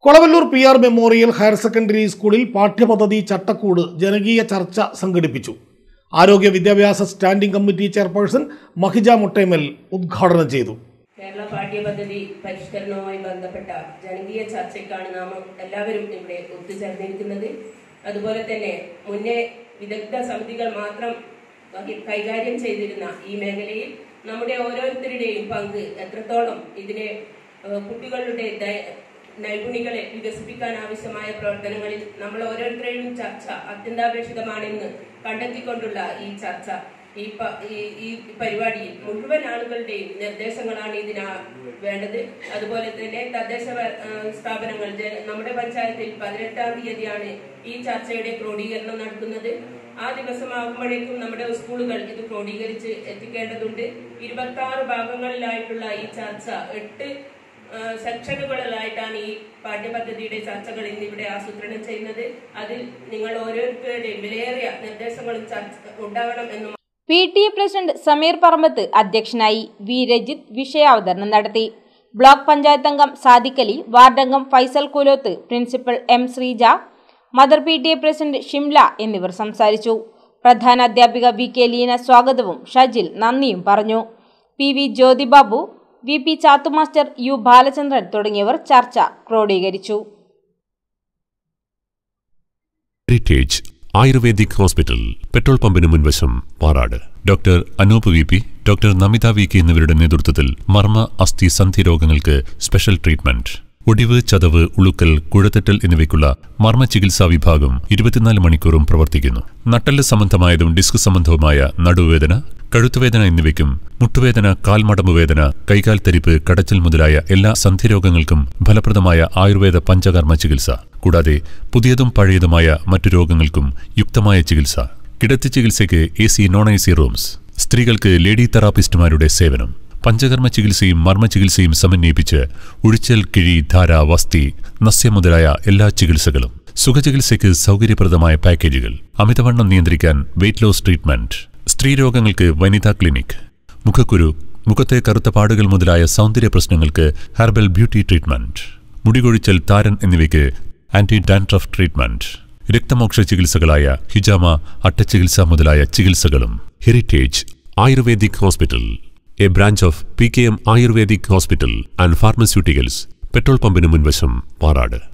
Kolavallur P R memorial higher secondary സ്കൂളിൽ പാഠ്യപദ്ധതി ചട്ടക്കൂട് ജനകീയ ചർച്ച സംഘടിപ്പിച്ചു ആരോഗ്യ വിദ്യാഭ്യാസ standing committee chairperson Mahija Muttemal ഉദ്ഘാടനം ചെയ്തു കേരള പാഠ്യപദ്ധതി പരിഷ്കരണവുമായി ബന്ധപ്പെട്ട ജനകീയ ചർച്ചയ്ക്കാണ് നാം എല്ലാവരും ഇവിടെ ഒത്തുചേർന്നിരിക്കുന്നത് അതുപോലെ തന്നെ മുന്നേ വിദഗ്ധ സമിതികൾ മാത്രം വഹി- കൈകാര്യം ചെയ്തിരുന്ന ഈ മേഖലയിൽ നമ്മുടെ ഓരോരുത്തരുടെയും പങ്ക് എത്രത്തോളം ഇതിനെ ഏഹ്, കുട്ടികളുടെ ദയ- നൈപുണികളെ വികസിപ്പിക്കാൻ ആവശ്യമായ പ്രവർത്തനങ്ങളിൽ നമ്മൾ ഓരോരുത്തരുടെയും ചർച്ച അത്യന്താപേക്ഷിതമാണെന്ന് കണ്ടെത്തിക്കൊണ്ടുള്ള ഈ ചർച്ച ഈ പ- ഈ- ഈ പരിപാടിയിൽ മുഴുവൻ ആളുകളുടെയും നിർദ്ദേശങ്ങളാണ് ഇതിനാ വേണ്ടത് അതുപോലെ തന്നെ തദ്ദേശ ഭ- ആ, സ്ഥാപനങ്ങൾ ജന- നമ്മുടെ പഞ്ചായത്തിൽ പതിനെട്ടാം തീയതിയാണ് ഈ ചർച്ചയുടെ ക്രോഡീകരണം നടത്തുന്നത് ആ ദിവസമാകുമ്പോഴേക്കും നമ്മുടെ സ്കൂളുകൾ ഇത് ക്രോഡീകരിച്ച് എത്തിക്കേണ്ടതുണ്ട് ഇരുപത്തി ആറ് ഭാഗങ്ങളിലായിട്ടുള്ള ഈ ചർച്ച എട്ട് ആ, സെക്ഷനുകളിലായിട്ടാണ് ഈ പാഠ്യപദ്ധതിയുടെ ചർച്ചകൾ ഇന്നിവിടെ ആസൂത്രണം ചെയ്യുന്നത് അതിൽ നിങ്ങൾ ഓരോരുത്തരുടെയും വിലയേറിയ നിർദ്ദേശങ്ങളും ചർച്ച ഉണ്ടാകണം എന്നും P T A president Sameer Parambath അധ്യക്ഷനായി വി രജിത് വിഷയാവതരണം നടത്തി ബ്ലോക്ക് പഞ്ചായത്ത് അംഗം സാദിഖലി വാർഡംഗം Faisal Kuloth principal M Sreeja mother P T A president Shimla എന്നിവർ സംസാരിച്ചു പ്രധാന അധ്യാപിക വി കെ ലീന സ്വാഗതവും ഷജിൽ നന്ദിയും പറഞ്ഞു P V Jyothibabu V P Chathumaster U Balachandran തുടങ്ങിയവർ ചർച്ച ക്രോഡീകരിച്ചു ഹെറിറ്റേജ് ആയുർവേദിക് ഹോസ്പിറ്റൽ പെട്രോൾ പമ്പിന് മുൻവശം Parad doctor Anoop V P doctor Namitha V K എന്നിവരുടെ നേതൃത്വത്തിൽ മർമ്മ അസ്ഥി സന്ധി രോഗങ്ങൾക്ക് സ്പെഷ്യൽ ട്രീറ്റ്മെന്റ് ഒടിവ് ചതവ് ഉളുക്കൽ കുഴത്തെറ്റൽ എന്നിവയ്ക്കുള്ള മർമ്മ ചികിത്സാ വിഭാഗം ഇരുപത്തിനാല് മണിക്കൂറും പ്രവർത്തിക്കുന്നു നട്ടെല്ല് സംബന്ധമായതും ഡിസ്ക് സംബന്ധവുമായ നടുവേദന കഴുത്തുവേദന എന്നിവയ്ക്കും മുട്ടുവേദന കാൽമടമ്പ് വേദന കൈകാൽ തരിപ്പ് കടച്ചൽ മുതലായ എല്ലാ സന്ധിരോഗങ്ങൾക്കും ഫലപ്രദമായ ആയുർവേദ പഞ്ചകർമ്മ ചികിത്സ കൂടാതെ പുതിയതും പഴയതുമായ മറ്റു രോഗങ്ങൾക്കും യുക്തമായ ചികിത്സ കിടത്തി ചികിത്സയ്ക്ക് A C non A C rooms സ്ത്രീകൾക്ക് ലേഡി തെറാപ്പിസ്റ്റുമാരുടെ സേവനം പഞ്ചകർമ്മ ചികിത്സയും മർമ്മ ചികിത്സയും സമന്വയിപ്പിച്ച് ഉഴിച്ചൽ കിഴി ധാര വസ്തി നസ്യ മുതലായ എല്ലാ ചികിത്സകളും സുഖചികിത്സയ്ക്ക് സൗകര്യപ്രദമായ പാക്കേജുകൾ അമിതവണ്ണം നിയന്ത്രിക്കാൻ വെയ്റ്റ് ലോസ് ട്രീറ്റ്മെന്റ് സ്ത്രീരോഗങ്ങൾക്ക് വനിതാ ക്ലിനിക് മുഖക്കുരു മുഖത്തെ കറുത്ത പാടുകൾ മുതലായ സൗന്ദര്യ പ്രശ്നങ്ങൾക്ക് ഹെർബൽ ബ്യൂട്ടി ട്രീറ്റ്മെന്റ് മുടികൊഴിച്ചൽ താരൻ എന്നിവയ്ക്ക് ആന്റി ഡാൻഡ്രഫ് ട്രീറ്റ്മെന്റ് രക്തമോക്ഷ ചികിത്സകളായ ഹിജാമ അട്ടച്ചികിത്സ മുതലായ ചികിത്സകളും heritage ayurvedic hospital a branch of P K M ayurvedic hospital and pharmaceuticals petrol പമ്പിന് മുൻവശം പാറാട്